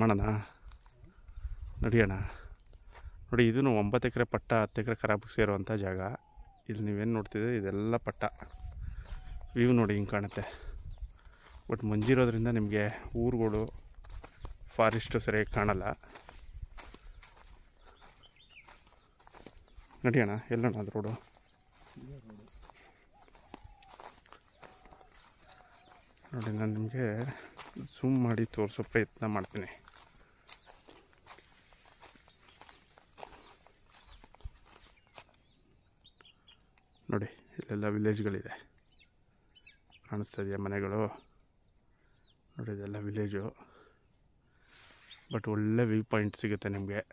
ಮಾಡೋಣ ನಡಿಯೋಣ ನೋಡಿ ಇದೂ ಒಂಬತ್ತು ಎಕರೆ ಪಟ್ಟ ಹತ್ತು ಎಕರೆ ಖರಾಬ್ ಸೇರುವಂಥ ಜಾಗ ಇಲ್ಲಿ ನೀವೇನು ನೋಡ್ತಿದ್ದೀರಿ ಇದೆಲ್ಲ ಪಟ್ಟ ವ್ಯೂ ನೋಡಿ ಹಿಂಗೆ ಕಾಣುತ್ತೆ ಬಟ್ ಮಂಜಿರೋದ್ರಿಂದ ನಿಮಗೆ ಊರುಗಳು ಫಾರೆಸ್ಟು ಸರಿಯಾಗಿ ಕಾಣಲ್ಲ ನಡಿಯೋಣ ಎಲ್ಲೋಣ ಅದು ರೋಡು ನೋಡಿ ನಾನು ನಿಮಗೆ ಝೂಮ್ ಮಾಡಿ ತೋರಿಸೋ ಪ್ರಯತ್ನ ಮಾಡ್ತೀನಿ ನೋಡಿ ಇಲ್ಲೆಲ್ಲ ವಿಲೇಜ್ಗಳಿದೆ ಕಾಣಿಸ್ತಾ ಇದೆಯಾ ಮನೆಗಳು ನೋಡಿ ಇದೆಲ್ಲ ವಿಲೇಜು ಬಟ್ ಒಳ್ಳೆ ವ್ಯೂ ಪಾಯಿಂಟ್ ಸಿಗುತ್ತೆ ನಿಮಗೆ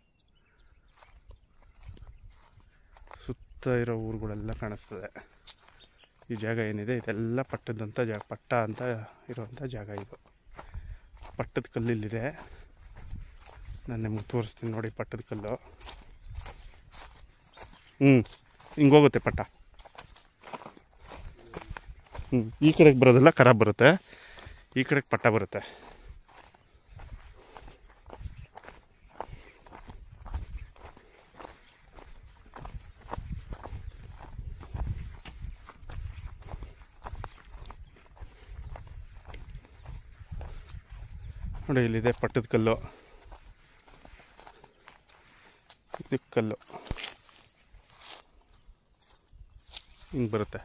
ಸುತ್ತ ಇರೋ ಊರುಗಳೆಲ್ಲ ಕಾಣಿಸ್ತದೆ ಈ ಜಾಗ ಏನಿದೆ ಇದೆಲ್ಲ ಪಟ್ಟದಂಥ ಜಾಗ ಪಟ್ಟ ಅಂತ ಇರುವಂಥ ಜಾಗ ಇದು ಪಟ್ಟದ ಕಲ್ಲಿಲ್ಲಿದೆ ನಾನು ನಿಮ್ಗೆ ತೋರಿಸ್ತೀನಿ ನೋಡಿ ಪಟ್ಟದ ಕಲ್ಲು ಹ್ಞೂ ಹಿಂಗೆ ಹೋಗುತ್ತೆ ಪಟ್ಟ ಹ್ಞೂ ಈ ಕಡೆಗೆ ಬರೋದೆಲ್ಲ ಖರಾಬ್ ಬರುತ್ತೆ ಈ ಕಡೆಗೆ ಪಟ್ಟ ಬರುತ್ತೆ ನೋಡಿ ಇಲ್ಲಿದೆ ಪಟ್ಟದ ಕಲ್ಲು ಇದು ಕಲ್ಲು ಹಿಂಗೆ ಬರುತ್ತೆ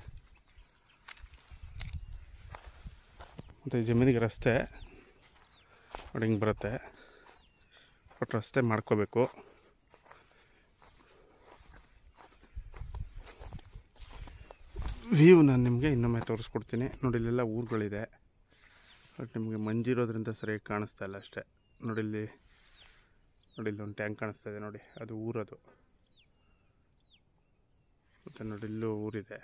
ಮತ್ತು ಜಮೀನಿಗೆ ರಸ್ತೆ ನೋಡಿ ಹಿಂಗೆ ಬರುತ್ತೆ ಬಟ್ ರಸ್ತೆ ಮಾಡ್ಕೋಬೇಕು ವ್ಯೂ ನಾನು ನಿಮಗೆ ಇನ್ನೊಮ್ಮೆ ತೋರಿಸ್ಕೊಡ್ತೀನಿ ನೋಡಿ ಇಲ್ಲೆಲ್ಲ ಊರುಗಳಿದೆ ಬಟ್ ನಿಮಗೆ ಮಂಜಿರೋದ್ರಿಂದ ಸರಿಯಾಗಿ ಕಾಣಿಸ್ತಾ ಇಲ್ಲ ಅಷ್ಟೇ ನೋಡಿ ಇಲ್ಲಿ ನೋಡಿ ಇಲ್ಲಿ ಒಂದು ಟ್ಯಾಂಕ್ ಕಾಣಿಸ್ತಾ ಇದೆ ನೋಡಿ ಅದು ಊರದು ಮತ್ತು ನೋಡಿ ಇಲ್ಲೂ ಊರಿದೆ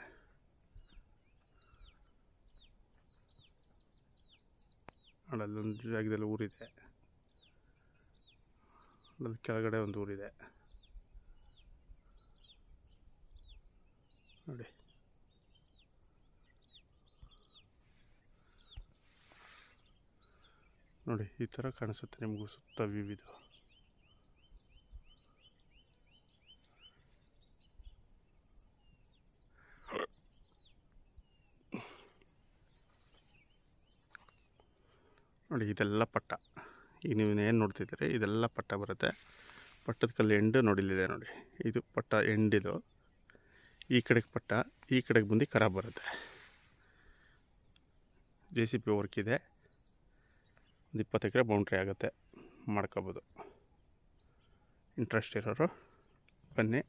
ನೋಡಿ ಅಲ್ಲೊಂದು ಜಾಗದಲ್ಲಿ ಊರಿದೆ ಅಲ್ಲಿ ಕೆಳಗಡೆ ಒಂದು ಊರಿದೆ ನೋಡಿ ನೋಡಿ ಈ ಥರ ಕಾಣಿಸುತ್ತೆ ನಿಮಗೂ ಸುತ್ತ ವ್ಯೂ ಇದು ನೋಡಿ ಇದೆಲ್ಲ ಪಟ್ಟ ಈಗ ನೀವು ಏನು ನೋಡ್ತಿದ್ದೀರಿ ಇದೆಲ್ಲ ಪಟ್ಟ ಬರುತ್ತೆ ಪಟ್ಟದ ಕಲ್ಲು ಎಂಡು ನೋಡಿಲಿದೆ ನೋಡಿ ಇದು ಪಟ್ಟ ಎಂಡಿದು ಈ ಕಡೆಗೆ ಪಟ್ಟ ಈ ಕಡೆಗೆ ಬಂದು ಖರಾಬ್ ಬರುತ್ತೆ ಜೆ ಸಿ ಪಿ ವರ್ಕ್ ಇದೆ ಒಂದು ಇಪ್ಪತ್ತು ಎಕರೆ ಬೌಂಡ್ರಿ ಆಗುತ್ತೆ ಮಾಡ್ಕೋಬೋದು ಇಂಟ್ರೆಸ್ಟ್ ಇರೋರು ಬನ್ನಿ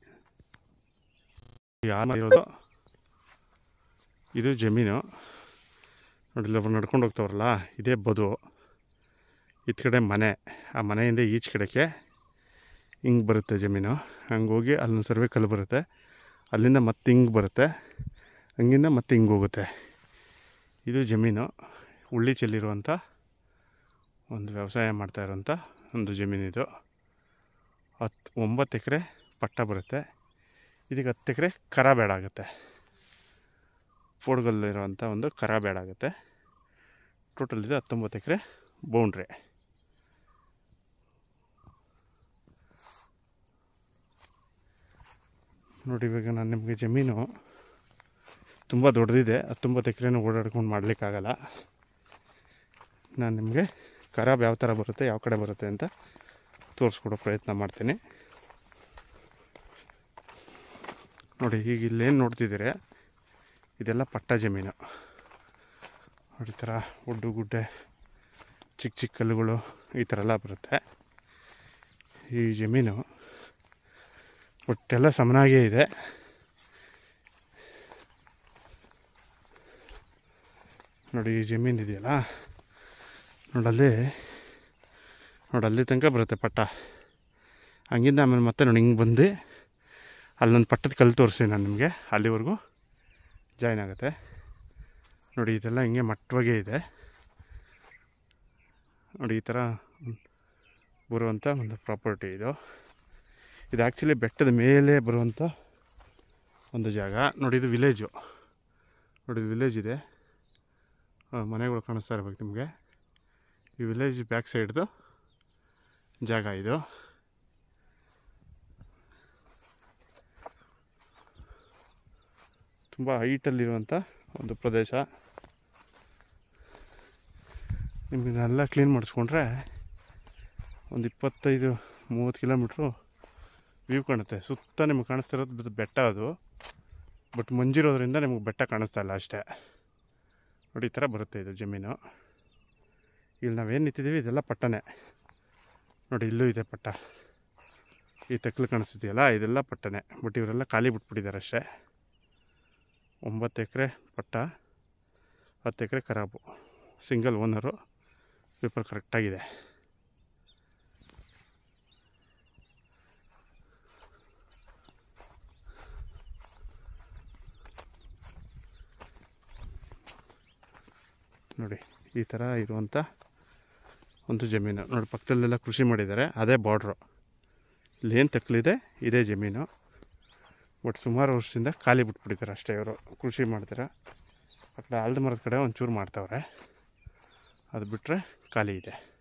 ಯಾರು ಇರೋದು ಇದು ಜಮೀನು ನೋಡಿ ಇಲ್ಲೊಬ್ರು ನಡ್ಕೊಂಡು ಹೋಗ್ತಾವ್ರಲ್ಲ ಇದೇ ಬದು ಇತ್ತ ಕಡೆ ಮನೆ ಆ ಮನೆಯಿಂದ ಈಚೆ ಕಡೆಗೆ ಹಿಂಗೆ ಬರುತ್ತೆ ಜಮೀನು ಹಂಗೆ ಹೋಗಿ ಅಲ್ಲೊಂದು ಸರ್ವೆ ಕಲ್ಲು ಬರುತ್ತೆ ಅಲ್ಲಿಂದ ಮತ್ತೆ ಹಿಂಗೆ ಬರುತ್ತೆ ಹಂಗಿಂದ ಮತ್ತೆ ಹಿಂಗೆ ಹೋಗುತ್ತೆ ಇದು ಜಮೀನು ಉಳ್ಳಿ ಚೆಲ್ಲಿರುವಂಥ ಒಂದು ವ್ಯವಸಾಯ ಮಾಡ್ತಾ ಇರೋಂಥ ಒಂದು ಜಮೀನಿದು ಹತ್ತು ಒಂಬತ್ತು ಎಕರೆ ಪಟ್ಟ ಬರುತ್ತೆ ಇದಕ್ಕೆ ಹತ್ತು ಎಕರೆ ಕರ ಬೇಡ ಆಗುತ್ತೆ ಫೋಡ್ಗಲ್ಲಿರುವಂಥ ಒಂದು ಕರ ಬೇಡ ಆಗುತ್ತೆ ಟೋಟಲ್ ಇದು ಹತ್ತೊಂಬತ್ತು ಎಕರೆ ಬೌಂಡ್ರಿ ನೋಡಿ ಇವಾಗ ನಾನು ನಿಮಗೆ ಜಮೀನು ತುಂಬ ದೊಡ್ಡದಿದೆ ಹತ್ತೊಂಬತ್ತು ಎಕರೆನೂ ಓಡಾಡ್ಕೊಂಡು ಮಾಡಲಿಕ್ಕಾಗಲ್ಲ ನಾನು ನಿಮಗೆ ಖರಾಬ್ ಯಾವ ಥರ ಬರುತ್ತೆ ಯಾವ ಕಡೆ ಬರುತ್ತೆ ಅಂತ ತೋರಿಸ್ಕೊಡೋ ಪ್ರಯತ್ನ ಮಾಡ್ತೀನಿ ನೋಡಿ ಈಗ ಇಲ್ಲೇನು ನೋಡ್ತಿದ್ದೀರಿ ಇದೆಲ್ಲ ಪಟ್ಟ ಜಮೀನು ನೋಡಿ ಈ ಥರ ಒಡ್ಡು ಗುಡ್ಡೆ ಚಿಕ್ಕ ಚಿಕ್ಕ ಕಲ್ಲುಗಳು ಈ ಥರ ಎಲ್ಲ ಬರುತ್ತೆ ಈ ಜಮೀನು ಒಟ್ಟೆಲ್ಲ ಸಮನಾಗೇ ಇದೆ ನೋಡಿ ಈ ಜಮೀನು ಇದೆಯಲ್ಲ ನೋಡಲ್ಲಿ ನೋಡಲ್ಲಿ ತನಕ ಬರುತ್ತೆ ಪಟ್ಟ ಹಂಗಿಂದ ಆಮೇಲೆ ಮತ್ತೆ ನೋಡಿ ಹಿಂಗೆ ಬಂದು ಅಲ್ಲೊಂದು ಪಟ್ಟದ ಕಲ್ಲು ತೋರಿಸಿ ನಾನು ನಿಮಗೆ ಅಲ್ಲಿವರೆಗೂ ಜಾಯ್ನ್ ಆಗುತ್ತೆ ನೋಡಿ ಇದೆಲ್ಲ ಹಿಂಗೆ ಮಟ್ಟವಾಗೇ ಇದೆ ನೋಡಿ ಈ ಥರ ಬರುವಂಥ ಒಂದು ಪ್ರಾಪರ್ಟಿ ಇದು ಇದು ಆ್ಯಕ್ಚುಲಿ ಬೆಟ್ಟದ ಮೇಲೆ ಬರುವಂಥ ಒಂದು ಜಾಗ ನೋಡಿ ಇದು ವಿಲೇಜು ನೋಡಿ ವಿಲೇಜ್ ಇದೆ ಆ, ಮನೆಗಳು ಕಾಣಿಸ್ತಾ ಇರ್ಬೇಕು ನಿಮಗೆ ಈ ವಿಲೇಜ್ ಬ್ಯಾಕ್ ಸೈಡ್ದು ಜಾಗ ಇದು ತುಂಬ ಹೈಟಲ್ಲಿರುವಂಥ ಒಂದು ಪ್ರದೇಶ ನಿಮಗೆಲ್ಲ ಕ್ಲೀನ್ ಮಾಡಿಸ್ಕೊಂಡ್ರೆ ಒಂದು ಇಪ್ಪತ್ತೈದು ಮೂವತ್ತು ಕಿಲೋಮೀಟ್ರು ವ್ಯೂ ಕಾಣುತ್ತೆ ಸುತ್ತ ನಿಮಗೆ ಕಾಣಿಸ್ತಿರೋದು ಬೆ- ಬೆಟ್ಟ ಅದು ಬಟ್ ಮಂಜಿರೋದ್ರಿಂದ ನಿಮಗೆ ಬೆಟ್ಟ ಕಾಣಿಸ್ತಾ ಇಲ್ಲ ಅಷ್ಟೇ ನೋಡಿ ಈ ಥರ ಬರುತ್ತೆ ಇದು ಜಮೀನು ಇಲ್ಲಿ ನಾವೇನು ನಿಂತಿದ್ದೀವಿ ಇದೆಲ್ಲ ಪಟ್ಟನೆ ನೋಡಿ ಇಲ್ಲೂ ಇದೆ ಪಟ್ಟ ಈ ತೆಕ್ಲು ಕಾಣಿಸ್ತಿದೆಯಲ್ಲ ಇದೆಲ್ಲ ಪಟ್ಟನೆ ಬಟ್ ಇವರೆಲ್ಲ ಖಾಲಿ ಬಿಟ್ಬಿಟ್ಟಿದ್ದಾರೆ ಅಷ್ಟೇ ಒಂಬತ್ತು ಎಕರೆ ಪಟ್ಟ ಹತ್ತು ಎಕರೆ ಖರಾಬು ಸಿಂಗಲ್ ಓನರು ಪೇಪರ್ ಕರೆಕ್ಟಾಗಿದೆ ನೋಡಿ ಈ ಥರ ಇರುವಂಥ ಒಂದು ಜಮೀನು ನೋಡಿ ಪಕ್ಕದಲ್ಲೆಲ್ಲ ಕೃಷಿ ಮಾಡಿದ್ದಾರೆ ಅದೇ ಬಾರ್ಡ್ರು ಇಲ್ಲೇನು ತಕ್ಕಲಿದೆ ಇದೇ ಜಮೀನು ಬಟ್ ಸುಮಾರು ವರ್ಷದಿಂದ ಖಾಲಿ ಬಿಟ್ಬಿಟ್ಟಿದ್ದಾರೆ ಅಷ್ಟೇ ಇವರು ಕೃಷಿ ಮಾಡ್ತಾರೆ ಆ ಕಡೆ ಆಲದ ಮರದ ಕಡೆ ಒಂಚೂರು ಮಾಡ್ತಾವ್ರೆ ಅದು ಬಿಟ್ಟರೆ ಖಾಲಿ ಇದೆ